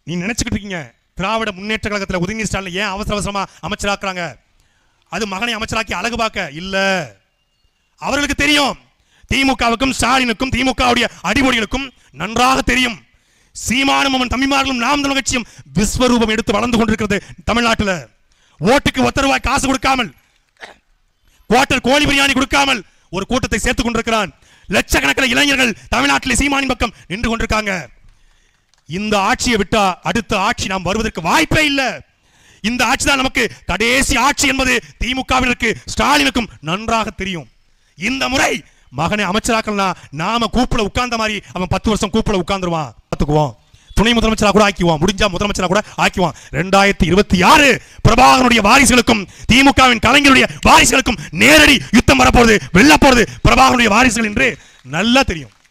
நீ நினைச்சுக்கிட்டு இருக்கீங்க திராவிட முன்னேற்ற கழகத்துல உதயநிதி ஸ்டாலின் ஏன் அவசர அவசரமா அமைச்சராக்குறாங்க அது மகனை அமைச்சராக்கி அழகு பார்க்க இல்ல அவர்களுக்கு தெரியும் திமுகவுக்கும் ஸ்டாலினுக்கும் திமுகவுடைய அடிமொழிகளுக்கும் நன்றாக தெரியும் சீமானும் அவன் தம்பிமார்களும் நாம் தமிழ் கட்சியும் விஸ்வரூபம் எடுத்து வளர்ந்து கொண்டிருக்கிறது தமிழ்நாட்டில் ஓட்டுக்கு ஒத்த ரூபாய் காசு கொடுக்காமல் குவார்டர் கோழி பிரியாணி கொடுக்காமல் ஒரு கூட்டத்தை சேர்த்துக் கொண்டிருக்கிறான் லட்சக்கணக்கில் இளைஞர்கள் தமிழ்நாட்டில் சீமானின் பக்கம் நின்று கொண்டிருக்காங்க இந்த ஆட்சியை விட்டா அடுத்த ஆட்சி நாம் வருவதற்கு வாய்ப்பே இல்லை இந்த ஆட்சி தான் நமக்கு கடைசி ஆட்சி என்பது திமுகவினருக்கு ஸ்டாலினுக்கும் நன்றாக தெரியும் இந்த முறை மகனை அமைச்சராக்கலாம் நாம கூப்பிட உட்கார்ந்த மாதிரி அவன் பத்து வருஷம் கூப்பிட உட்கார்ந்துருவான் பார்த்துக்குவோம் துணை முதலமைச்சரா கூட ஆக்கிவான் முடிஞ்சா முதலமைச்சரா கூட ஆக்கிவான் ரெண்டாயிரத்தி இருபத்தி ஆறு பிரபாகரனுடைய வாரிசுகளுக்கும் திமுகவின் கலைஞருடைய வாரிசுகளுக்கும் நேரடி யுத்தம் வரப்போறது வெல்ல போறது பிரபாகரனுடைய வாரிசுகள் என்று நல்லா தெரியும்